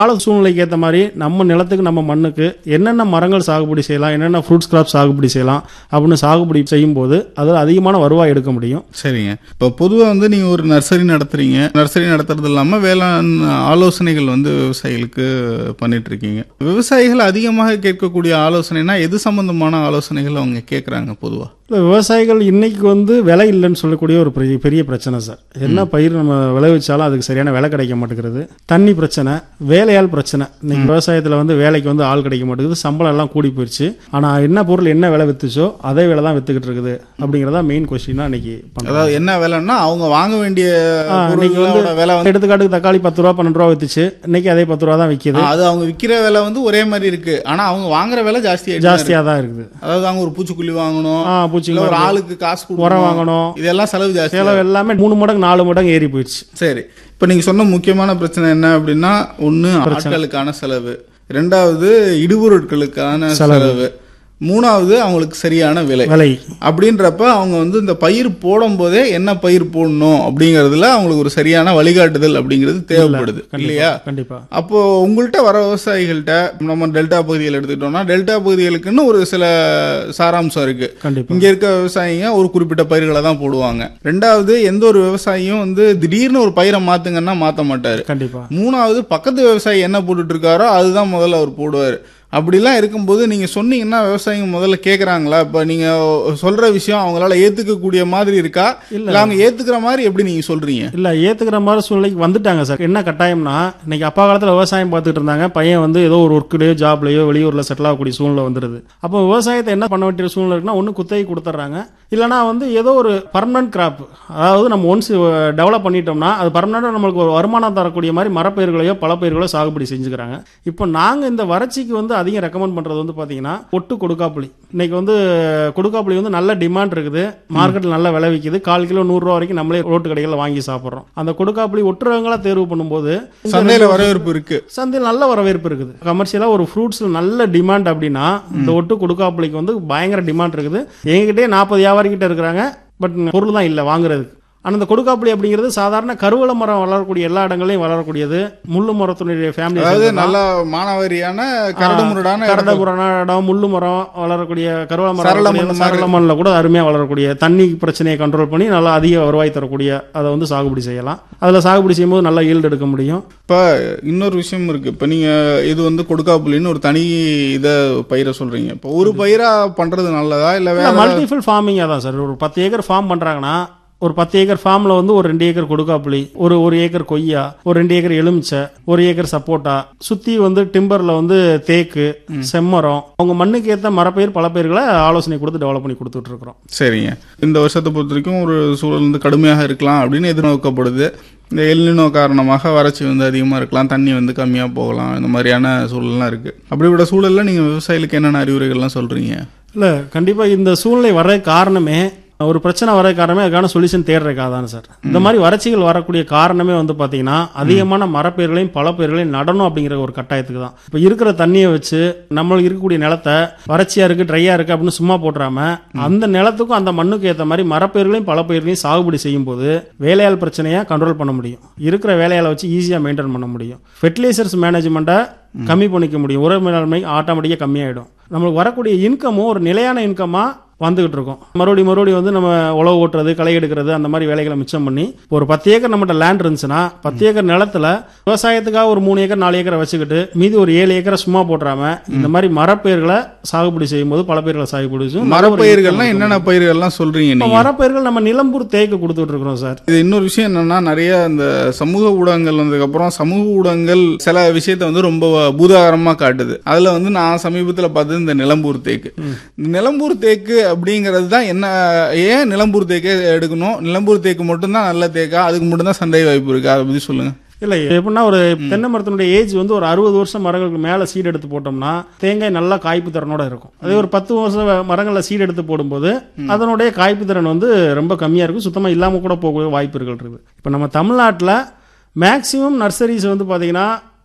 கால சூழ்நிலைக்கு ஏற்ற மாதிரி நம்ம நிலத்துக்கு நம்ம மண்ணுக்கு என்னென்ன மரங்கள் சாகுபடி செய்யலாம் என்னென்ன ஃப்ரூட்ஸ் கிராப் சாகுபடி செய்யலாம் அப்படின்னு சாகுபடி செய்யும்போது அதில் அதிகமான வருவாய் எடுக்க முடியும் சரிங்க இப்போ பொதுவாக வந்து நீங்கள் ஒரு நர்சரி நடத்துறீங்க நர்சரி நடத்துறது இல்லாமல் வேளாண் ஆலோசனைகள் வந்து விவசாயிகளுக்கு பண்ணிட்டு இருக்கீங்க விவசாயிகள் அதிகமாக கேட்கக்கூடிய ஆலோசனைனா எது சம்பந்தமான ஆலோசனைகள் அவங்க கேட்குறாங்க பொதுவாக இல்லை விவசாயிகள் இன்னைக்கு வந்து விலை இல்லைன்னு சொல்லக்கூடிய ஒரு பெரிய பெரிய பிரச்சனை சார் என்ன பயிர் நம்ம விளைவிச்சாலும் அதுக்கு சரியான விலை கிடைக்க மாட்டேங்கிறது தண்ணி பிரச்சனை வேலையால் பிரச்சனை இன்னைக்கு விவசாயத்தில் வந்து வேலைக்கு வந்து ஆள் கிடைக்க மாட்டேங்குது சம்பளம் எல்லாம் கூடி போயிடுச்சு ஆனால் என்ன பொருள் என்ன விலை வித்துச்சோ அதே விலை தான் வித்துக்கிட்டு இருக்குது அப்படிங்கிறதா மெயின் கொஸ்டினா இன்னைக்கு பண்ணுறோம் அதாவது என்ன விலைன்னா அவங்க வாங்க வேண்டிய இன்னைக்கு பொருளோட விலை வந்து எடுத்துக்காட்டுக்கு தக்காளி பத்து ரூபா பன்னெண்டு ரூபா வித்துச்சு இன்னைக்கு அதே பத்து ரூபா தான் விற்கிது ஆ, அது அவங்க விற்கிற விலை வந்து ஒரே மாதிரி இருக்கு ஆனா அவங்க வாங்குற விலை ஜாஸ்தி ஜாஸ்தியாக தான் இருக்குது அதாவது அவங்க ஒரு பூச்சிக்கொல்லி வாங்கணும் ஆ பூச்சி இல்ல ஒரு ஆளுக்கு காசு உரம் கொடுக்கணும் வாங்கணும் இதெல்லாம் செலவு ஜாஸ்தி செலவு எல்லாமே மூணு மடங்கு நாலு மடங்கு ஏறி போயிடுச்சு சரி இப்போ நீங்க சொன்ன முக்கியமான பிரச்சனை என்ன அப்படின்னா ஒண்ணு ஆட்களுக்கான செலவு ரெண்டாவது இடுபொருட்களுக்கான செலவு மூணாவது அவங்களுக்கு சரியான விலை விலை அப்படின்றப்ப அவங்க வந்து இந்த பயிர் போடும் போதே என்ன பயிர் போடணும் அப்படிங்கறதுல அவங்களுக்கு ஒரு சரியான வழிகாட்டுதல் அப்படிங்கிறது தேவைப்படுது இல்லையா கண்டிப்பா அப்போ உங்கள்கிட்ட வர விவசாயிகள்கிட்ட நம்ம டெல்டா பகுதிகள் எடுத்துக்கிட்டோம்னா டெல்டா பகுதிகளுக்குன்னு ஒரு சில சாராம்சம் இருக்கு கண்டிப்பா இங்க இருக்க விவசாயிங்க ஒரு குறிப்பிட்ட பயிர்களை தான் போடுவாங்க ரெண்டாவது எந்த ஒரு விவசாயியும் வந்து திடீர்னு ஒரு பயிரை மாத்துங்கன்னா மாத்த மாட்டாரு கண்டிப்பா மூணாவது பக்கத்து விவசாயி என்ன போட்டுட்டு இருக்காரோ அதுதான் முதல்ல அவர் போடுவார் அப்படிலாம் இருக்கும்போது நீங்க சொன்னீங்கன்னா விவசாயிங்க முதல்ல கேக்குறாங்களா இப்ப நீங்க சொல்ற விஷயம் அவங்களால ஏத்துக்கக்கூடிய மாதிரி இருக்கா இல்ல அவங்க ஏத்துக்கிற மாதிரி எப்படி நீங்க சொல்றீங்க இல்ல ஏத்துக்கிற மாதிரி சூழ்நிலைக்கு வந்துட்டாங்க சார் என்ன கட்டாயம்னா இன்னைக்கு அப்பா காலத்துல விவசாயம் பார்த்துட்டு இருந்தாங்க பையன் வந்து ஏதோ ஒரு ஒர்க்குலையோ ஜாப்லயோ வெளியூர்ல செட்டில் ஆகக்கூடிய சூழ்நிலை வந்துருது அப்போ விவசாயத்தை என்ன பண்ண வேண்டிய சூழ்நிலை இருக்குன்னா ஒன்று குத்தகை கொடுத்துட்றாங்க இல்லைனா வந்து ஏதோ ஒரு பர்மனன்ட் கிராப் அதாவது நம்ம ஒன்ஸ் டெவலப் பண்ணிட்டோம்னா அது பர்மனண்டாக நம்மளுக்கு ஒரு வருமானம் தரக்கூடிய மாதிரி மரப்பயிர்களையோ பழப்பயிர்களோ சாகுபடி செஞ்சுக்கிறாங்க இப்போ நாங்கள் இந்த வறட்சிக்கு வந்து அதிகம் ரெக்கமெண்ட் பண்ணுறது வந்து பார்த்தீங்கன்னா ஒட்டு கொடுக்காப்புளி இன்னைக்கு வந்து கொடுக்காப்புளி வந்து நல்ல டிமாண்ட் இருக்குது மார்க்கெட்டில் நல்ல விலை விற்கிது கால் கிலோ நூறுரூவா வரைக்கும் நம்மளே ரோட்டு கடைகளில் வாங்கி சாப்பிட்றோம் அந்த கொடுக்காப்புளி ஒட்டுறவங்களா தேர்வு பண்ணும்போது சந்தையில வரவேற்பு இருக்கு சந்தையில் நல்ல வரவேற்பு இருக்குது கமர்ஷியலாக ஒரு ஃப்ரூட்ஸில் நல்ல டிமாண்ட் அப்படின்னா இந்த ஒட்டு கொடுக்காப்புளிக்கு வந்து பயங்கர டிமாண்ட் இருக்குது எங்ககிட்டே நாற்பது வியாபாரிகிட்ட இருக்கிறாங்க பட் பொருள் தான் இல்லை வாங்குறதுக்கு ஆனால் இந்த கொடுக்காப்புளி அப்படிங்கிறது சாதாரண கருவள மரம் வளரக்கூடிய எல்லா இடங்களையும் வளரக்கூடியது முள்ளு மரத்தினுடைய ஃபேமிலி அதாவது நல்ல மானாவாரியான கரடுமுரடான கரட புராண இடம் முள்ளு மரம் வளரக்கூடிய கருவள சரள மரம் மண் சரள மண்ணில் கூட அருமையாக வளரக்கூடிய தண்ணி பிரச்சனையை கண்ட்ரோல் பண்ணி நல்லா அதிக வருவாய் தரக்கூடிய அதை வந்து சாகுபடி செய்யலாம் அதில் சாகுபடி செய்யும்போது நல்லா ஈல்டு எடுக்க முடியும் இப்ப இன்னொரு விஷயம் இருக்கு இப்ப நீங்க இது வந்து கொடுக்காப்புலின்னு ஒரு தனி இத பயிரை சொல்றீங்க இப்ப ஒரு பயிரா பண்றது நல்லதா இல்ல வேற மல்டிஃபில் ஃபார்மிங்காக தான் சார் ஒரு பத்து ஏக்கர் ஃபார்ம் பண்ணுறாங்கன்னா ஒரு பத்து ஏக்கர் ஃபார்மில் வந்து ஒரு ரெண்டு ஏக்கர் கொடுக்காப்புளி ஒரு ஒரு ஏக்கர் கொய்யா ஒரு ரெண்டு ஏக்கர் எலுமிச்சை ஒரு ஏக்கர் சப்போட்டா சுற்றி வந்து டிம்பரில் வந்து தேக்கு செம்மரம் அவங்க மண்ணுக்கு ஏற்ற மரப்பயிர் பல பயிர்களை ஆலோசனை கொடுத்து டெவலப் பண்ணி கொடுத்துட்டு இருக்கிறோம் சரிங்க இந்த வருஷத்தை பொறுத்த வரைக்கும் ஒரு சூழல் வந்து கடுமையாக இருக்கலாம் அப்படின்னு எதிர்நோக்கப்படுது இந்த எல்னினோ காரணமாக வறட்சி வந்து அதிகமாக இருக்கலாம் தண்ணி வந்து கம்மியாக போகலாம் இந்த மாதிரியான சூழல்லாம் இருக்குது அப்படிப்பட்ட சூழலில் நீங்கள் விவசாயிகளுக்கு என்னென்ன அறிவுரைகள்லாம் சொல்கிறீங்க இல்லை கண்டிப்பாக இந்த சூழ்நிலை வர காரணமே ஒரு பிரச்சனை வர காரணமே அதுக்கான சொல்யூஷன் தேடுறதுக்காக தானே சார் இந்த மாதிரி வறட்சிகள் வரக்கூடிய காரணமே வந்து பார்த்தீங்கன்னா அதிகமான மரப்பயிர்களையும் பழப்பயிர்களையும் நடணும் அப்படிங்கிற ஒரு கட்டாயத்துக்கு தான் இப்போ இருக்கிற தண்ணியை வச்சு நம்மளுக்கு இருக்கக்கூடிய நிலத்தை வறட்சியா இருக்கு ட்ரையா இருக்கு அப்படின்னு சும்மா போட்டுறாம அந்த நிலத்துக்கும் அந்த மண்ணுக்கு ஏற்ற மாதிரி மரப்பயிர்களையும் பழப்பயிர்களையும் சாகுபடி செய்யும் போது வேலையாள் பிரச்சனையை கண்ட்ரோல் பண்ண முடியும் இருக்கிற வேலையாளை வச்சு ஈஸியாக மெயின்டைன் பண்ண முடியும் ஃபெர்டிலைசர்ஸ் மேனேஜ்மெண்ட்டை கம்மி பண்ணிக்க முடியும் உர மேலாண்மை ஆட்டோமேட்டிக்காக கம்மியாயிடும் நம்மளுக்கு வரக்கூடிய இன்கமும் ஒரு நிலையான இன்கமாக வந்துகிட்டு இருக்கோம் மறுபடியும் மறுபடியும் வந்து நம்ம உழவு ஓட்டுறது களை எடுக்கிறது அந்த மாதிரி வேலைகளை மிச்சம் பண்ணி ஒரு பத்து ஏக்கர் நம்மகிட்ட லேண்ட் இருந்துச்சுன்னா பத்து ஏக்கர் நிலத்துல விவசாயத்துக்காக ஒரு மூணு ஏக்கர் நாலு ஏக்கரை வச்சுக்கிட்டு மீதி ஒரு ஏழு ஏக்கரை சும்மா போட்டுறாம இந்த மாதிரி மரப்பயிர்களை சாகுபடி செய்யும்போது பல பயிர்களை சாகுபடி செய்யும் மரப்பயிர்கள்லாம் என்னென்ன பயிர்கள்லாம் சொல்கிறீங்க இப்போ நீங்கள் மரப்பயிர்கள் நம்ம நிலம்பூர் தேக்கு கொடுத்துட்டு இருக்கிறோம் சார் இது இன்னொரு விஷயம் என்னன்னா நிறைய இந்த சமூக ஊடகங்கள் வந்ததுக்கப்புறம் சமூக ஊடகங்கள் சில விஷயத்தை வந்து ரொம்ப பூதாகரமாக காட்டுது அதில் வந்து நான் சமீபத்தில் பார்த்தது இந்த நிலம்பூர் தேக்கு இந்த நிலம்பூர் தேக்கு அப்படிங்கிறது தான் என்ன ஏன் நிலம்பூர் தேக்கே எடுக்கணும் நிலம்பூர் தேக்கு மட்டும்தான் நல்ல தேக்கா அதுக்கு மட்டும்தான் சந்தை வாய்ப்பு இருக்கு அதை பற்றி சொல்லுங்க இல்லை எப்படின்னா ஒரு தென்னை மரத்தினுடைய ஏஜ் வந்து ஒரு அறுபது வருஷம் மரங்களுக்கு மேலே சீடு எடுத்து போட்டோம்னா தேங்காய் நல்லா காய்ப்பு திறனோட இருக்கும் அதே ஒரு பத்து வருஷம் மரங்களில் சீடு எடுத்து போடும்போது அதனுடைய காய்ப்பு திறன் வந்து ரொம்ப கம்மியாக இருக்கும் சுத்தமாக இல்லாமல் கூட போகக்கூடிய வாய்ப்புகள் இருக்குது இப்போ நம்ம தமிழ்நாட்டில் மேக்ஸிமம் நர்சரிஸ் வந்து பார்த்தீங்கன்னா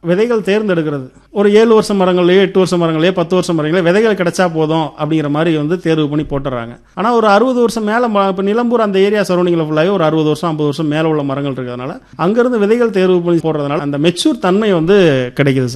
விதைகள் தேர்ந்தெடுக்கிறது ஒரு ஏழு வருஷம் மரங்கள்லயோ எட்டு வருஷம் மரங்களையோ பத்து வருஷம் மரங்களே விதைகள் கிடைச்சா போதும் அப்படிங்கிற மாதிரி வந்து தேர்வு பண்ணி போட்டுறாங்க ஆனா ஒரு அறுபது வருஷம் மேல ம- இப்ப நிலம்பூர் அந்த ஏரியா சரௌண்டிங்ல ஃபுல்லாகவே ஒரு அறுபது வருஷம் ஐம்பது வருஷம் மேல உள்ள மரங்கள் இருக்கிறதுனால அங்கிருந்து விதைகள் தேர்வு பண்ணி போடுறதுனால அந்த மெச்சூர் தன்மை வந்து கிடைக்குது